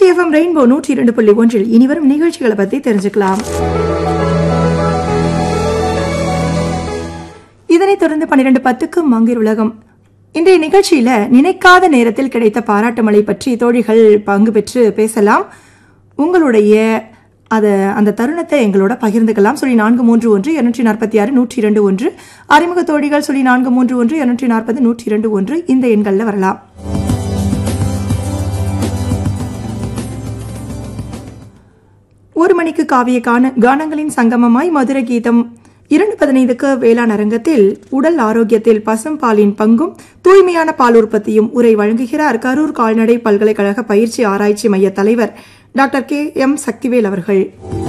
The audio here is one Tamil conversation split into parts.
எஃப்எம் ரெயின்போ நூற்றி இரண்டு புள்ளி ஒன்றில் இனிவரும் நிகழ்ச்சிகளை பத்தி தெரிஞ்சுக்கலாம் இதனைத் தொடர்ந்து பன்னிரண்டு பத்துக்கு மங்கிர் உலகம் இன்றைய நிகழ்ச்சியில நினைக்காத நேரத்தில் கிடைத்த பாராட்டு மழை பற்றி தோழிகள் பங்கு பெற்று பேசலாம் உங்களுடைய அத அந்த தருணத்தை எங்களோட பகிர்ந்துக்கலாம் சொல்லி நான்கு மூன்று ஒன்று இருநூற்றி நாற்பத்தி ஆறு நூற்றி இரண்டு ஒன்று அறிமுக தோழிகள் சொல்லி நான்கு மூன்று ஒன்று இருநூற்றி நாற்பது நூற்றி இரண்டு ஒன்று இந்த எண்களில் வரலாம் ஒரு மணிக்கு காவிய கான கானங்களின் சங்கமமாய் மதுர கீதம் இரண்டு பதினைந்துக்கு வேளாண் அரங்கத்தில் உடல் ஆரோக்கியத்தில் பசும் பாலின் பங்கும் தூய்மையான பால் உற்பத்தியும் உரை வழங்குகிறார் கரூர் கால்நடை பல்கலைக்கழக பயிற்சி ஆராய்ச்சி மைய தலைவர் டாக்டர் கே எம் சக்திவேல் அவர்கள்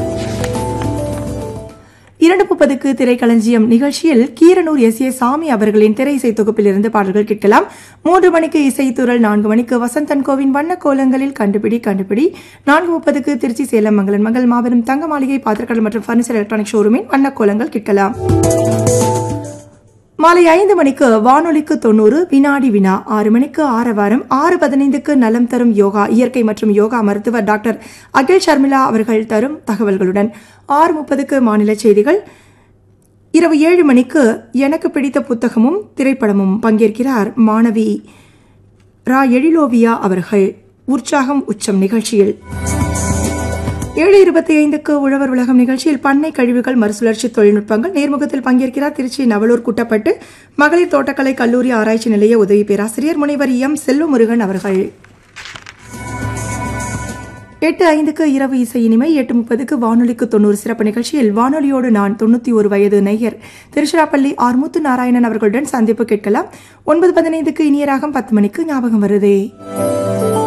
இரண்டு முப்பதுக்கு திரைக்களஞ்சியம் நிகழ்ச்சியில் கீரனூர் எஸ் ஏ சாமி அவர்களின் திரை இசை தொகுப்பிலிருந்து பாடல்கள் கேட்கலாம் மூன்று மணிக்கு இசைத்துறல் நான்கு மணிக்கு வசந்தன் கோவின் வண்ண கோலங்களில் கண்டுபிடி கண்டுபிடி நான்கு முப்பதுக்கு திருச்சி சேலம் மங்களன் மங்கள் மாபெரும் தங்க மாளிகை பாத்திரக்கடல் மற்றும் பர்னிச்சர் எலக்ட்ரானிக் ஷோரூமின் வண்ண கோலங்கள் கேட்கலாம் மாலை ஐந்து மணிக்கு வானொலிக்கு தொண்ணூறு வினாடி வினா ஆறு மணிக்கு ஆரவாரம் ஆறு பதினைந்துக்கு நலம் தரும் யோகா இயற்கை மற்றும் யோகா மருத்துவர் டாக்டர் அகில் ஷர்மிளா அவர்கள் தரும் தகவல்களுடன் ஆறு முப்பதுக்கு மாநில செய்திகள் இரவு ஏழு மணிக்கு எனக்கு பிடித்த புத்தகமும் திரைப்படமும் பங்கேற்கிறார் மாணவி ரா எழிலோவியா அவர்கள் உற்சாகம் உச்சம் நிகழ்ச்சியில் ஏழு இருபத்தி ஐந்துக்கு உழவர் உலகம் நிகழ்ச்சியில் பண்ணை கழிவுகள் மறுசுழற்சி தொழில்நுட்பங்கள் நேர்முகத்தில் பங்கேற்கிறார் திருச்சி நவலூர் குட்டப்பட்டு மகளிர் தோட்டக்கலை கல்லூரி ஆராய்ச்சி நிலைய உதவி பேராசிரியர் முனைவர் எம் செல்வமுருகன் அவர்கள் எட்டு ஐந்துக்கு இரவு இசை இனிமை எட்டு முப்பதுக்கு வானொலிக்கு தொண்ணூறு சிறப்பு நிகழ்ச்சியில் வானொலியோடு நான் தொண்ணூத்தி ஒரு வயது நெய்யர் திருச்சிராப்பள்ளி ஆர்முத்து நாராயணன் அவர்களுடன் சந்திப்பு கேட்கலாம் ஒன்பது பதினைந்துக்கு இனியராகம் பத்து மணிக்கு ஞாபகம் வருதே